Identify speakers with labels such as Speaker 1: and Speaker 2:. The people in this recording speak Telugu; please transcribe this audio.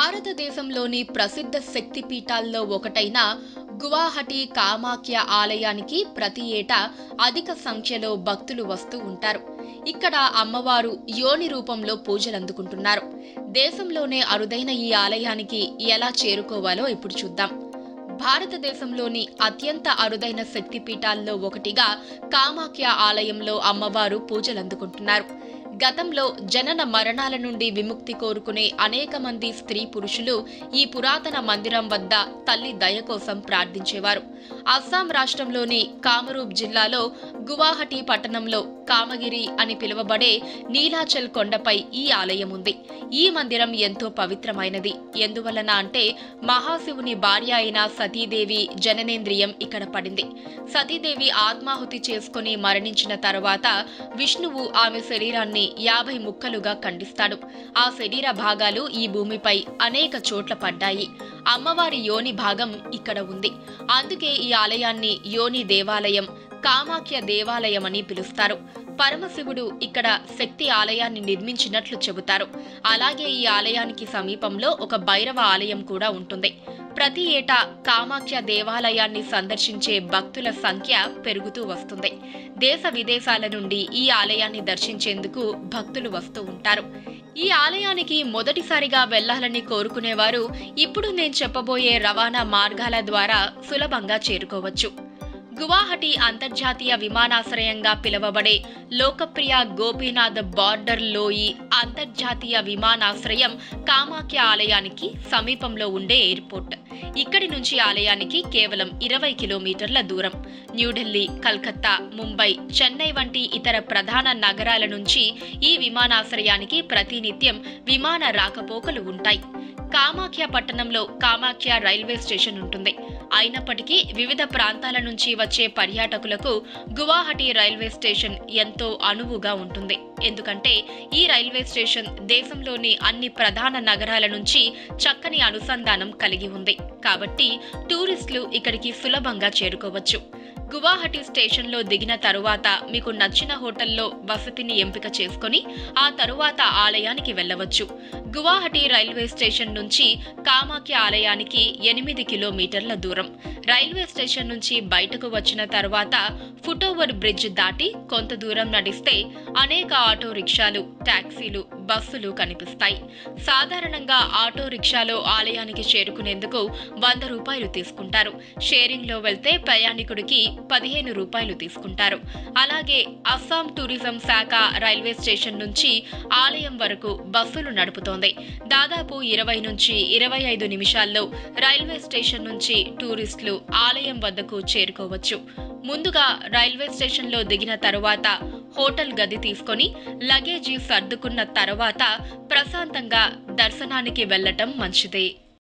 Speaker 1: భారతదేశంలోని ప్రసిద్ధ శక్తి పీఠాల్లో ఒకటైన గువాహటి కామాఖ్య ఆలయానికి ప్రతి ఏటా అధిక సంఖ్యలో భక్తులు వస్తూ ఉంటారు ఇక్కడ అమ్మవారు యోని రూపంలో పూజలు అందుకుంటున్నారు దేశంలోనే అరుదైన ఈ ఆలయానికి ఎలా చేరుకోవాలో ఇప్పుడు చూద్దాం భారతదేశంలోని అత్యంత అరుదైన శక్తి పీఠాల్లో ఒకటిగా కామాఖ్య ఆలయంలో అమ్మవారు పూజలు అందుకుంటున్నారు గతంలో జనన మరణాల నుండి విముక్తి కోరుకునే అనేక మంది స్త్రీ పురుషులు ఈ పురాతన మందిరం వద్ద తల్లి దయ కోసం ప్రార్థించేవారు అస్సాం రాష్ట్రంలోని కామరూప్ జిల్లాలో గువాహటి పట్టణంలో కామగిరి అని పిలువబడే నీలాచల్ కొండపై ఈ ఆలయం ఉంది ఈ మందిరం ఎంతో పవిత్రమైనది ఎందువలన అంటే మహాశివుని భార్య అయిన సతీదేవి జననేంద్రియం ఇక్కడ పడింది సతీదేవి ఆత్మాహుతి చేసుకుని మరణించిన తర్వాత విష్ణువు ఆమె శరీరాన్ని యాభై ముక్కలుగా ఖండిస్తాడు ఆ శరీర భాగాలు ఈ భూమిపై అనేక చోట్ల పడ్డాయి అమ్మవారి యోని భాగం ఇక్కడ ఉంది అందుకే ఈ ఆలయాన్ని యోని దేవాలయం కామాఖ్య దేవాలయం అని పిలుస్తారు పరమశివుడు ఇక్కడ శక్తి ఆలయాన్ని నిర్మించినట్లు చెబుతారు అలాగే ఈ ఆలయానికి సమీపంలో ఒక భైరవ ఆలయం కూడా ఉంటుంది ప్రతి ఏటా కామాఖ్య దేవాలయాన్ని సందర్శించే భక్తుల సంఖ్య పెరుగుతూ వస్తుంది దేశ విదేశాల నుండి ఈ ఆలయాన్ని దర్శించేందుకు భక్తులు వస్తూ ఉంటారు ఈ ఆలయానికి మొదటిసారిగా వెళ్లాలని కోరుకునేవారు ఇప్పుడు నేను చెప్పబోయే రవాణా మార్గాల ద్వారా సులభంగా చేరుకోవచ్చు గువాహటి అంతర్జాతీయ విమానాశ్రయంగా పిలువబడే లోకప్రియ గోపీనాథ్ బార్డర్ లోయి అంతర్జాతీయ విమానాశ్రయం కామాఖ్య ఆలయానికి సమీపంలో ఉండే ఎయిర్పోర్ట్ ఇక్కడి నుంచి ఆలయానికి కేవలం ఇరవై కిలోమీటర్ల దూరం న్యూఢిల్లీ కల్కత్తా ముంబై చెన్నై వంటి ఇతర ప్రధాన నగరాల నుంచి ఈ విమానాశ్రయానికి ప్రతినిత్యం విమాన రాకపోకలు ఉంటాయి కామాఖ్య పట్టణంలో కామాఖ్య రైల్వే స్టేషన్ ఉంటుంది అయినప్పటికీ వివిధ ప్రాంతాల నుంచి వచ్చే పర్యాటకులకు గువాహటి రైల్వే స్టేషన్ ఎంతో అనువుగా ఉంటుంది ఎందుకంటే ఈ రైల్వే స్టేషన్ దేశంలోని అన్ని ప్రధాన నగరాల నుంచి చక్కని అనుసంధానం కలిగి ఉంది కాబట్టి టూరిస్టులు ఇక్కడికి సులభంగా చేరుకోవచ్చు గువాహటి స్టేషన్లో దిగిన తరువాత మీకు నచ్చిన హోటల్లో వసతిని ఎంపిక చేసుకొని ఆ తరువాత ఆలయానికి వెళ్ళవచ్చు గువాహటి రైల్వే స్టేషన్ నుంచి కామాఖ్య ఆలయానికి ఎనిమిది కిలోమీటర్ల దూరం రైల్వే స్టేషన్ నుంచి బయటకు వచ్చిన తర్వాత ఫుటోవర్ బ్రిడ్జ్ దాటి కొంత దూరం నడిస్తే అనేక ఆటో రిక్షాలు టాక్సీలు బస్సులు కనిపిస్తాయి సాధారణంగా ఆటో రిక్షాలో ఆలయానికి చేరుకునేందుకు వంద రూపాయలు తీసుకుంటారు షేరింగ్ లో వెళ్తే ప్రయాణికుడికి పదిహేను రూపాయలు తీసుకుంటారు అలాగే అస్సాం టూరిజం శాఖ రైల్వే స్టేషన్ నుంచి ఆలయం వరకు బస్సులు నడుపుతోంది దాదాపు ఇరవై నుంచి ఇరవై ఐదు నిమిషాల్లో రైల్వే స్టేషన్ నుంచి టూరిస్టులు ఆలయం వద్దకు చేరుకోవచ్చు ముందుగా రైల్వే స్టేషన్లో దిగిన తరువాత హోటల్ గది తీసుకొని లగేజీ సర్దుకున్న తర్వాత ప్రశాంతంగా దర్శనానికి వెళ్ళటం మంచిదే